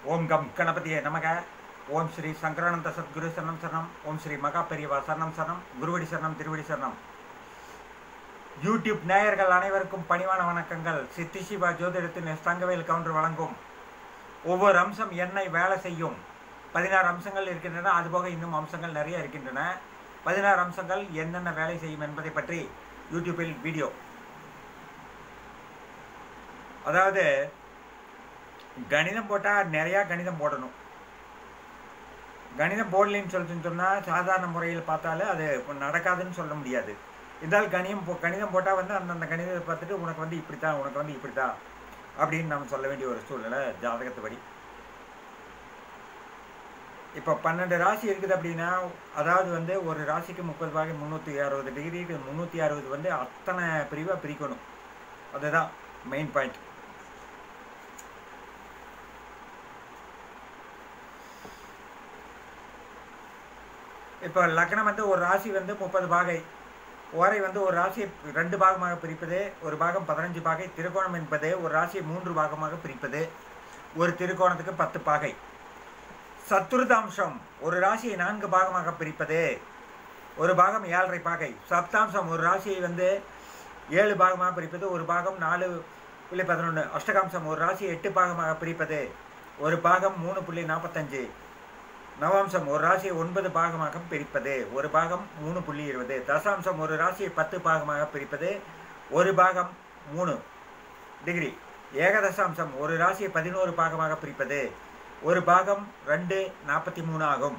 ஓம் come கணபதியே நமக ஓம் ஸ்ரீ சங்கரானந்த சத்குரு சரணம் சரணம் ஓம் ஸ்ரீ மகா பெரியவா சரணம் சரணம் குருவடி சரணம் திருவடி சரணம் யூடியூப் நேயர்கள் அனைவருக்கும் பணிவான வணக்கங்கள் சித்தி சிவா ஜோதிடத்தின் தங்கவேல் கவுண்டர் வழங்கும் ஒவ்வொரு அம்சம் என்னை வேலை செய்யும் பதினாறு அம்சங்கள் இருக்கின்றன அதுபோக இன்னும் அம்சங்கள் நிறைய இருக்கின்றன பதினாறு அம்சங்கள் என்னென்ன வேலை செய்யும் என்பதை பற்றி யூடியூப்பில் வீடியோ அதாவது கணிதம் போட்டால் நிறையா கணிதம் போடணும் கணிதம் போடலைன்னு சொல்லிட்டு சொன்னால் சாதாரண முறையில் பார்த்தாலே அது நடக்காதுன்னு சொல்ல முடியாது இருந்தால் கணிதம் போ கணிதம் போட்டால் வந்து அந்தந்த கணிதத்தை பார்த்துட்டு உனக்கு வந்து இப்படித்தான் உனக்கு வந்து இப்படித்தான் அப்படின்னு நம்ம சொல்ல வேண்டிய ஒரு சூழ்நிலை ஜாதகத்துப்படி இப்போ பன்னெண்டு ராசி இருக்குது அப்படின்னா அதாவது வந்து ஒரு ராசிக்கு முப்பது பாகை முந்நூற்றி அறுபது டிகிரி முந்நூற்றி அறுபது வந்து அத்தனை பிரிவாக பிரிக்கணும் அதுதான் மெயின் பாயிண்ட் இப்போ லக்னம் வந்து ஒரு ராசி வந்து முப்பது பாகை ஓரை வந்து ஒரு ராசியை ரெண்டு பாகமாக பிரிப்பது ஒரு பாகம் பதினஞ்சு பாகை திருக்கோணம் என்பது ஒரு ராசியை மூன்று பாகமாக பிரிப்பது ஒரு திருக்கோணத்துக்கு பத்து பாகை சத்துருதாம்சம் ஒரு ராசியை நான்கு பாகமாக பிரிப்பது ஒரு பாகம் ஏழரை பாகை சப்தாம்சம் ஒரு ராசியை வந்து ஏழு பாகமாக பிரிப்பது ஒரு பாகம் நாலு புள்ளி பதினொன்று அஷ்டகாம்சம் ஒரு ராசியை எட்டு பாகமாக பிரிப்பது ஒரு பாகம் மூணு புள்ளி நாற்பத்தஞ்சு நவாம்சம் ஒரு ராசியை ஒன்பது பாகமாக பிரிப்பது ஒரு பாகம் மூணு புள்ளி இருபது தசாம்சம் ஒரு ராசியை பத்து பாகமாக பிரிப்பது ஒரு பாகம் மூணு டிகிரி ஏகதசாம்சம் ஒரு ராசியை பதினோரு பாகமாக பிரிப்பது ஒரு பாகம் ரெண்டு நாற்பத்தி மூணு ஆகும்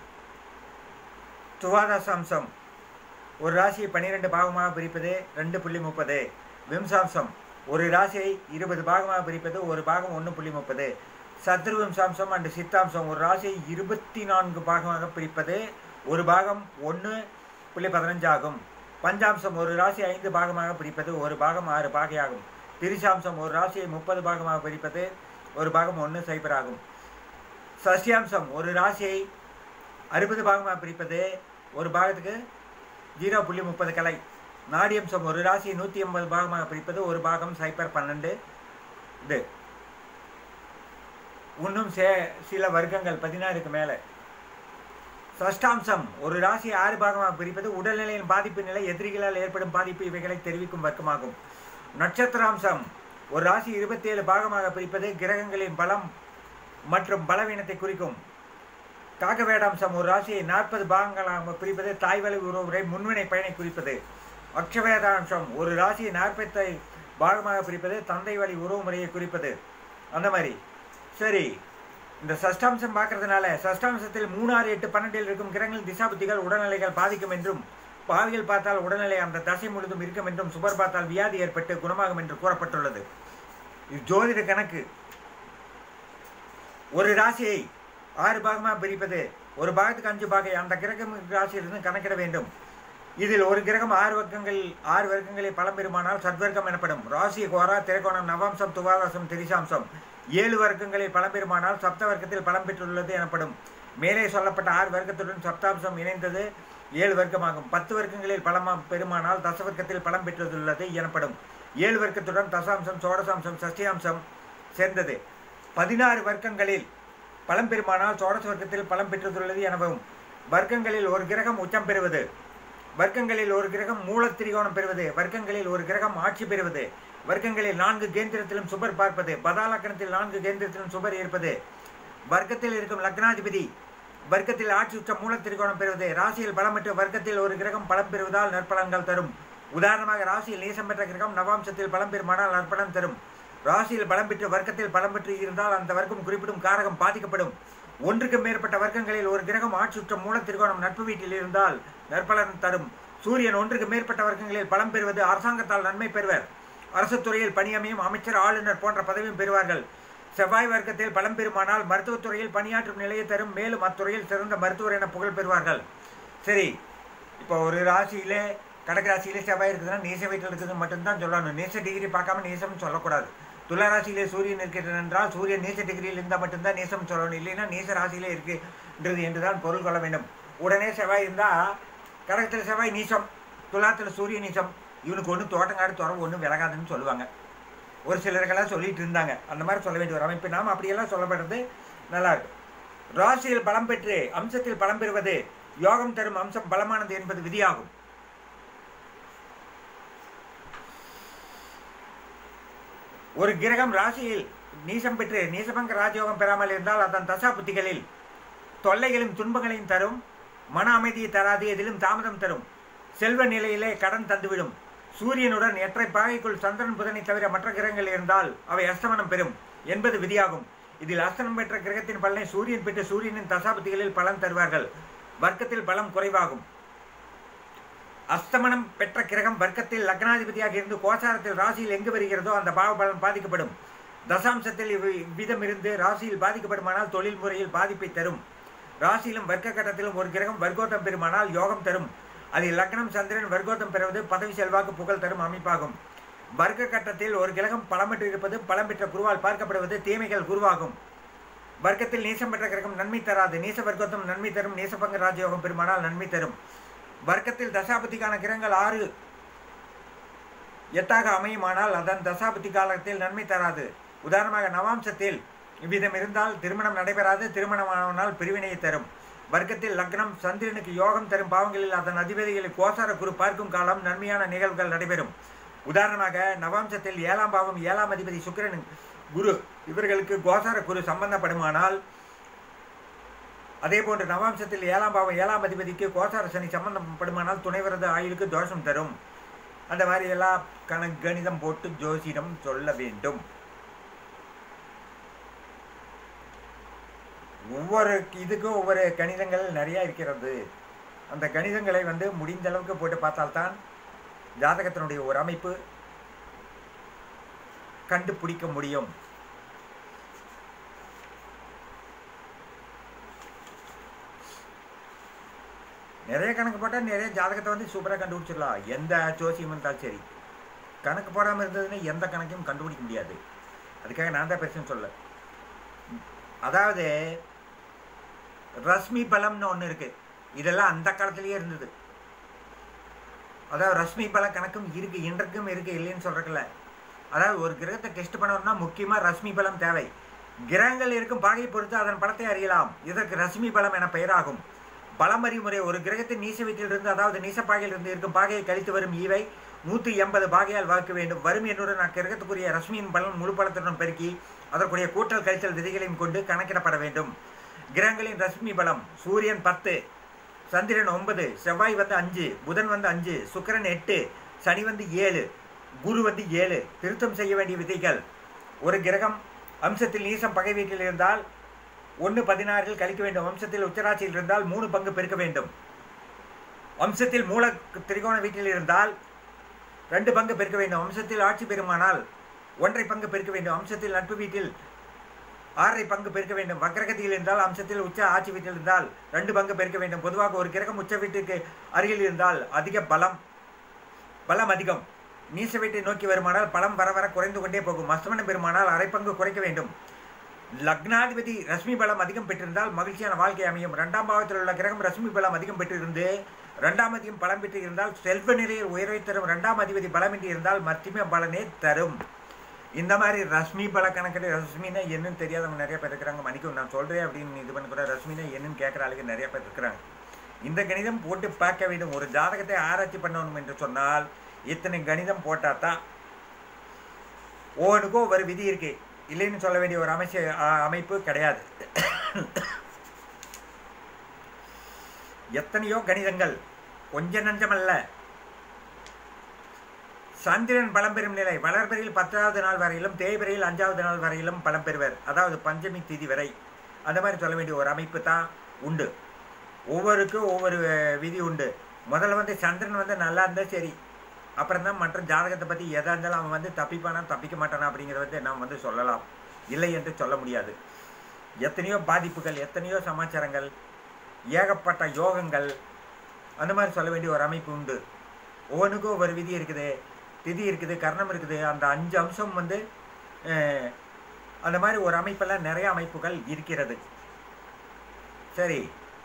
துவாதசாம்சம் ஒரு ராசியை பன்னிரெண்டு பாகமாக பிரிப்பது ரெண்டு புள்ளி முப்பது விம்சாம்சம் ஒரு ராசியை இருபது பாகமாக பிரிப்பது ஒரு பாகம் ஒன்று புள்ளி முப்பது சத்ருவம்சாம்சம் அண்ட் சித்தாம்சம் ஒரு ராசியை இருபத்தி நான்கு பாகமாக பிரிப்பது ஒரு பாகம் ஒன்று புள்ளி பதினஞ்சு ஆகும் பஞ்சாம்சம் ஒரு ராசி ஐந்து பாகமாக பிரிப்பது ஒரு பாகம் ஆறு பாகையாகும் திரிசாம்சம் ஒரு ராசியை முப்பது பாகமாக பிரிப்பது ஒரு பாகம் ஒன்று சைபர் ஆகும் சசியாம்சம் ஒரு ராசியை அறுபது பாகமாக பிரிப்பது ஒரு பாகத்துக்கு ஜீரோ புள்ளி முப்பது கலை நாடியம்சம் ஒரு ராசியை நூற்றி ஐம்பது பாகமாக பிரிப்பது ஒரு பாகம் சைபர் பன்னெண்டு இது இன்னும் சே சில வர்க்கங்கள் பதினாறுக்கு மேலே சஷ்டாம்சம் ஒரு ராசி ஆறு பாகமாக பிரிப்பது உடல்நிலையின் பாதிப்பு நிலை எதிரிகளால் ஏற்படும் பாதிப்பு இவைகளை தெரிவிக்கும் வர்க்கமாகும் நட்சத்திராம்சம் ஒரு ராசி இருபத்தி ஏழு பாகமாக பிரிப்பது கிரகங்களின் பலம் மற்றும் பலவீனத்தை குறிக்கும் காக்கவேடாம்சம் ஒரு ராசியை நாற்பது பாகங்களாக பிரிப்பது தாய்வழி உறவுமுறை முன்வினை பயனை குறிப்பது அக்ஷவேதாம்சம் ஒரு ராசியை நாற்பத்தை பாகமாக பிரிப்பது தந்தை வழி உறவுமுறையை குறிப்பது அந்த மாதிரி சரி இந்த சஷ்டாம்சம் பார்க்கறதுனால சஷ்டாம்சத்தில் மூணு ஆறு எட்டு பன்னெண்டில் இருக்கும் கிரகங்கள் திசாபுத்திகள் உடல்நிலைகள் பாதிக்கும் என்றும் பாவிகள் பார்த்தால் உடல்நிலை அந்த தசை முழுதும் இருக்கும் என்றும் சுபர் பார்த்தால் வியாதி ஏற்பட்டு குணமாகும் என்று கூறப்பட்டுள்ளது இது ஜோதிட கணக்கு ஒரு ராசியை ஆறு பாகமாக பிரிப்பது ஒரு பாகத்துக்கு அஞ்சு பாகை அந்த கிரகம் ராசியிலிருந்து கணக்கிட வேண்டும் இதில் ஒரு கிரகம் ஆறு வர்க்கங்கள் ஆறு வர்க்கங்களில் பலம் பெறுமானால் சத்வர்க்கம் எனப்படும் ராசி கோரா திரைக்கோணம் நவம்சம் துவாதசம் திரிசாம்சம் ஏழு வர்க்கங்களில் பலம் பெறுமானால் சப்த வர்க்கத்தில் பலம் பெற்றுள்ளது எனப்படும் மேலே சொல்லப்பட்ட ஆறு வர்க்கத்துடன் சப்தாம்சம் இணைந்தது ஏழு வர்க்கமாகும் பத்து வர்க்கங்களில் பலமா பெருமானால் தசவர்க்கத்தில் பலம் பெற்றுள்ளது எனப்படும் ஏழு வர்க்கத்துடன் தசாம்சம் சோடசாம்சம் சஷ்டியாம்சம் சேர்ந்தது பதினாறு வர்க்கங்களில் பலம் பெருமானால் சோடச வர்க்கத்தில் பலம் பெற்றுள்ளது எனவும் வர்க்கங்களில் ஒரு கிரகம் உச்சம் பெறுவது வர்க்கங்களில் ஒரு கிரகம் மூலத்திரிகோணம் பெறுவது வர்க்கங்களில் ஒரு கிரகம் ஆட்சி பெறுவது வர்க்கங்களில் நான்கு கேந்திரத்திலும் சுபர் பார்ப்பது பதாலக்கணத்தில் நான்கு கேந்திரத்திலும் சுபர் இருப்பது வர்க்கத்தில் இருக்கும் லக்னாதிபதி வர்க்கத்தில் ஆட்சி உச்ச மூலத்திரிகோணம் பெறுவது ராசியில் பலமற்ற வர்க்கத்தில் ஒரு கிரகம் பலம் பெறுவதால் நற்பலன்கள் தரும் உதாரணமாக ராசியில் நேசம் பெற்ற கிரகம் நவாம்சத்தில் பலம் பெறுமானால் நற்பலன் தரும் ராசியில் பலம் பெற்று வர்க்கத்தில் பலம் பெற்று இருந்தால் அந்த வர்க்கம் குறிப்பிடும் காரகம் பாதிக்கப்படும் ஒன்றுக்கு மேற்பட்ட வர்க்கங்களில் ஒரு கிரகம் ஆட்சியுற்ற மூல திருகோணம் நட்பு வீட்டில் இருந்தால் நற்பலன் தரும் சூரியன் ஒன்றுக்கு மேற்பட்ட வர்க்கங்களில் பலம் பெறுவது அரசாங்கத்தால் நன்மை பெறுவர் அரசு துறையில் பணியமையும் அமைச்சர் ஆளுநர் போன்ற பதவியும் பெறுவார்கள் செவ்வாய் வர்க்கத்தில் பலம் பெறுமானால் மருத்துவத்துறையில் பணியாற்றும் நிலையை தரும் மேலும் அத்துறையில் சிறந்த மருத்துவர் என புகழ் பெறுவார்கள் சரி இப்போ ஒரு ராசியிலே கடக ராசியிலே செவ்வாய் இருக்குதுன்னா நேச வீட்டில் இருக்குதுன்னு மட்டும்தான் சொல்லணும் நேச டிகிரி பார்க்காம நேசம்னு சொல்லக்கூடாது துலா ராசியிலே சூரியன் இருக்கிறது என்றால் சூரியன் நேச டிகிரியில் இருந்தால் மட்டும்தான் நேசம் சொல்லணும் இல்லைன்னா நேச ராசியிலே இருக்குன்றது என்று தான் பொருள் கொள்ள வேண்டும் உடனே செவ்வாய் இருந்தால் கடகத்தில் செவ்வாய் நீசம் துலாத்தில் சூரிய நீசம் இவனுக்கு ஒன்றும் தோட்டங்காடு துறவு ஒன்றும் விலகாதுன்னு சொல்லுவாங்க ஒரு சிலர்களாம் சொல்லிட்டு இருந்தாங்க அந்த மாதிரி சொல்ல வேண்டிய ஒரு அமைப்பு நாம் அப்படியெல்லாம் சொல்லப்படுறது நல்லா இருக்கு ராசியில் பலம் பெற்று அம்சத்தில் பலம் பெறுவது யோகம் தரும் அம்சம் பலமானது என்பது விதியாகும் ஒரு கிரகம் ராசியில் நீசம் பெற்று நீசபங்க ராஜயோகம் பெறாமல் இருந்தால் அதன் தசா புத்திகளில் தொல்லைகளையும் துன்பங்களையும் தரும் மன அமைதியை தராது எதிலும் தாமதம் தரும் செல்வ நிலையிலே கடன் தந்துவிடும் சூரியனுடன் எற்றை பாகைக்குள் சந்திரன் புதனை தவிர மற்ற கிரகங்கள் இருந்தால் அவை அஸ்தமனம் பெறும் என்பது விதியாகும் இதில் அஸ்தமனம் பெற்ற கிரகத்தின் பலனை சூரியன் பெற்று சூரியனின் தசாபுத்திகளில் பலன் தருவார்கள் வர்க்கத்தில் பலம் குறைவாகும் அஸ்தமனம் பெற்ற கிரகம் வர்க்கத்தில் லக்னாதிபதியாக இருந்து கோசாரத்தில் ராசியில் எங்கு வருகிறதோ அந்த பாவ பலன் பாதிக்கப்படும் தசாம்சத்தில் இவ்வி- இவ்விதம் இருந்து ராசியில் பாதிக்கப்படுமானால் தொழில் முறையில் பாதிப்பை தரும் ராசியிலும் வர்க்க கட்டத்திலும் ஒரு கிரகம் வர்க்கோத்தம் பெறுமானால் யோகம் தரும் அதில் லக்னம் சந்திரன் வர்க்கோத்தம் பெறுவது பதவி செல்வாக்கு புகழ் தரும் அமைப்பாகும் வர்க்க கட்டத்தில் ஒரு கிரகம் பலம் பெற்று இருப்பது பலம் பெற்ற குருவால் பார்க்கப்படுவது தீமைகள் குருவாகும் வர்க்கத்தில் நீசம் பெற்ற கிரகம் நன்மை தராது நீச வர்க்கோத்தம் நன்மை தரும் நீசபங்க ராஜயோகம் பெருமானால் நன்மை தரும் வர்க்கத்தில் தசாபதிக்கான கிரகங்கள் ஆறு எட்டாக அமையுமானால் அதன் தசாபதி காலத்தில் நன்மை தராது உதாரணமாக நவாம்சத்தில் இவ்விதம் இருந்தால் திருமணம் நடைபெறாது திருமணமானால் பிரிவினையை தரும் வர்க்கத்தில் லக்னம் சந்திரனுக்கு யோகம் தரும் பாவங்களில் அதன் அதிபதிகளை கோசார குரு பார்க்கும் காலம் நன்மையான நிகழ்வுகள் நடைபெறும் உதாரணமாக நவாம்சத்தில் ஏழாம் பாவம் ஏழாம் அதிபதி சுக்கிரன் குரு இவர்களுக்கு கோசார குரு சம்பந்தப்படுமானால் அதே போன்று நவாம்சத்தில் ஏழாம் பாவம் ஏழாம் அதிபதிக்கு கோசார சனி சம்பந்தப்படுமானால் துணைவரது ஆயுளுக்கு தோஷம் தரும் அந்த மாதிரி எல்லாம் கண கணிதம் போட்டு ஜோசிடம் சொல்ல வேண்டும் ஒவ்வொரு இதுக்கும் ஒவ்வொரு கணிதங்கள் நிறைய இருக்கிறது அந்த கணிதங்களை வந்து முடிந்த அளவுக்கு போட்டு பார்த்தால்தான் ஜாதகத்தினுடைய ஒரு அமைப்பு கண்டுபிடிக்க முடியும் நிறைய கணக்கு போட்டால் நிறைய ஜாதகத்தை வந்து சூப்பராக கண்டுபிடிச்சிடலாம் எந்த ஜோசியம் இருந்தாலும் சரி கணக்கு போடாமல் இருந்ததுன்னா எந்த கணக்கையும் கண்டுபிடிக்க முடியாது அதுக்காக நான் தான் பெருசுன்னு சொல்ல அதாவது ரஷ்மி பலம்னு ஒன்று இருக்கு இதெல்லாம் அந்த காலத்திலேயே இருந்தது அதாவது ரஷ்மி பல கணக்கும் இருக்கு இன்றைக்கும் இருக்கு இல்லைன்னு சொல்றதுல அதாவது ஒரு கிரகத்தை டெஸ்ட் பண்ணணும்னா முக்கியமாக ரஷ்மி பலம் தேவை கிரகங்கள் இருக்கும் பாகையை பொறுத்து அதன் பலத்தை அறியலாம் இதற்கு ரஷ்மி பலம் என பெயராகும் பலம் அறிமுறை ஒரு கிரகத்தின் நீச வீட்டிலிருந்து அதாவது நீச பாகையிலிருந்து இருக்கும் பாகையை கழித்து வரும் ஈவை நூற்றி எண்பது பாகையால் வகுக்க வேண்டும் வரும் என்னுடன் அக்கிரகத்துக்குரிய ரஷ்மியின் பலன் முழு பலத்துடன் பெருக்கி அதற்குரிய கூட்டல் கழித்தல் விதிகளையும் கொண்டு கணக்கிடப்பட வேண்டும் கிரகங்களின் ரஷ்மி பலம் சூரியன் பத்து சந்திரன் ஒன்பது செவ்வாய் வந்து அஞ்சு புதன் வந்து அஞ்சு சுக்கிரன் எட்டு சனி வந்து ஏழு குரு வந்து ஏழு திருத்தம் செய்ய வேண்டிய விதிகள் ஒரு கிரகம் அம்சத்தில் நீசம் பகை வீட்டில் இருந்தால் ஒன்று பதினாறில் கழிக்க வேண்டும் வம்சத்தில் உச்சராட்சியில் இருந்தால் மூணு பங்கு பெருக்க வேண்டும் வம்சத்தில் மூல திரிகோண வீட்டில் இருந்தால் ரெண்டு பங்கு பெருக்க வேண்டும் வம்சத்தில் ஆட்சி பெறுமானால் ஒன்றை பங்கு பெருக்க வேண்டும் வம்சத்தில் நட்பு வீட்டில் ஆறரை பங்கு பெருக்க வேண்டும் வக்ரகதியில் இருந்தால் அம்சத்தில் உச்ச ஆட்சி வீட்டில் இருந்தால் ரெண்டு பங்கு பெருக்க வேண்டும் பொதுவாக ஒரு கிரகம் உச்ச வீட்டுக்கு அருகில் இருந்தால் அதிக பலம் பலம் அதிகம் நீச வீட்டை நோக்கி வருமானால் பலம் வர வர குறைந்து கொண்டே போகும் அஸ்தமனம் பெருமானால் அரை பங்கு குறைக்க வேண்டும் லக்னாதிபதி ரஷ்மி பலம் அதிகம் பெற்றிருந்தால் மகிழ்ச்சியான வாழ்க்கை அமையும் இரண்டாம் பாவத்தில் உள்ள கிரகம் ரஷ்மி பலம் அதிகம் பெற்றிருந்து இரண்டாம் அதிகம் பலம் பெற்று இருந்தால் செல்வ நிலையில் உயர்வை தரும் இரண்டாம் அதிபதி பலமின்றி இருந்தால் மத்தியம பலனே தரும் இந்த மாதிரி ரஷ்மி பல கணக்கில் ரஷ்மினா என்னன்னு தெரியாதவங்க நிறைய பேர் இருக்கிறாங்க மணிக்கும் நான் சொல்கிறேன் அப்படின்னு இது பண்ண கூட ரஷ்மினா என்னன்னு கேட்குற ஆளுங்க நிறைய பேர் இருக்கிறாங்க இந்த கணிதம் போட்டு பார்க்க வேண்டும் ஒரு ஜாதகத்தை ஆராய்ச்சி பண்ணணும் என்று சொன்னால் இத்தனை கணிதம் போட்டால் தான் ஒவ்வொன்றுக்கும் ஒவ்வொரு விதி இருக்கு இல்லைன்னு சொல்ல வேண்டிய ஒரு அமைச்ச அ- அமைப்பு கிடையாது எத்தனையோ கணிதங்கள் கொஞ்ச நஞ்சமல்ல சந்திரன் பலம் பெறும் நிலை வளர்பிறையில் பத்தாவது நாள் வரையிலும் தேய்பிறையில் அஞ்சாவது நாள் வரையிலும் பலம் பெறுவர் அதாவது பஞ்சமி திதி வரை அந்த மாதிரி சொல்ல வேண்டிய ஒரு அமைப்பு தான் உண்டு ஒவ்வொருக்கும் ஒவ்வொரு அஹ், விதி உண்டு முதல்ல வந்து சந்திரன் வந்து நல்லா இருந்தால் சரி அப்புறம் தான் மற்ற ஜாதகத்தை பற்றி எதா இருந்தாலும் அவன் வந்து தப்பிப்பானா தப்பிக்க மாட்டானா அப்படிங்கிறத வந்து நாம் வந்து சொல்லலாம் இல்லை என்று சொல்ல முடியாது எத்தனையோ பாதிப்புகள் எத்தனையோ சமாச்சாரங்கள் ஏகப்பட்ட யோகங்கள் அந்த மாதிரி சொல்ல வேண்டிய ஒரு அமைப்பு உண்டு ஒவ்வொன்றுக்கும் ஒவ்வொரு விதி இருக்குது திதி இருக்குது கர்ணம் இருக்குது அந்த அஞ்சு அம்சம் வந்து அஹ், அந்த மாதிரி ஒரு அமைப்பெல்லாம் நிறைய அமைப்புகள் இருக்கிறது சரி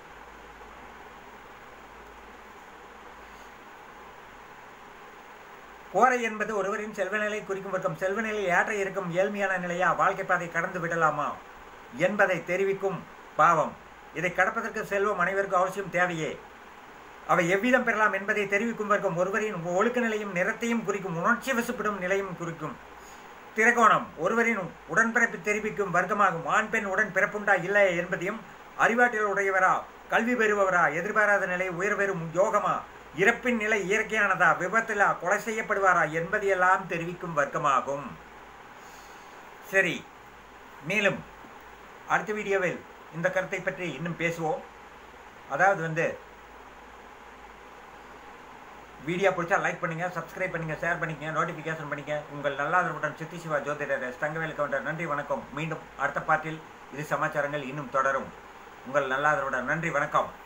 கோரை என்பது ஒருவரின் செல்வநிலை குறிக்கும் வர்க்கம் செல்வநிலை ஏற்ற இருக்கும் ஏழ்மையான நிலையா வாழ்க்கை பாதை கடந்து விடலாமா என்பதை தெரிவிக்கும் பாவம் இதை கடப்பதற்கு செல்வம் அனைவருக்கும் அவசியம் தேவையே அவை எவ்விதம் பெறலாம் என்பதை தெரிவிக்கும் வர்க்கம் ஒருவரின் ஒழுக்க நிலையும் நிறத்தையும் குறிக்கும் உணர்ச்சி வசப்படும் நிலையும் குறிக்கும் திரகோணம் ஒருவரின் உடன்பிறப்பு தெரிவிக்கும் வர்க்கமாகும் ஆண் பெண் உடன் பிறப்புண்டா இல்லை என்பதையும் அறிவாற்றல் உடையவரா கல்வி பெறுபவரா எதிர்பாராத நிலை உயர் பெறும் யோகமா இறப்பின் நிலை இயற்கையானதா விபத்திலா கொலை செய்யப்படுவாரா என்பதையெல்லாம் தெரிவிக்கும் வர்க்கமாகும் சரி மேலும் அடுத்த வீடியோவில் இந்த கருத்தை பற்றி இன்னும் பேசுவோம் அதாவது வந்து வீடியோ பிடிச்சா லைக் பண்ணுங்க சப்ஸ்கிரைப் பண்ணுங்க ஷேர் பண்ணிக்கங்க நோட்டிஃபிகேஷன் பண்ணிக்க உங்கள் நல்லாதரவுடன் சித்தி சிவா ஜோதிடர் எஸ். தங்கவேல் கவுண்டர் நன்றி வணக்கம் மீண்டும் அடுத்த பாட்டில் இது சமாச்சாரங்கள் இன்னும் தொடரும் உங்கள் நல்லாதரவுடன் நன்றி வணக்கம்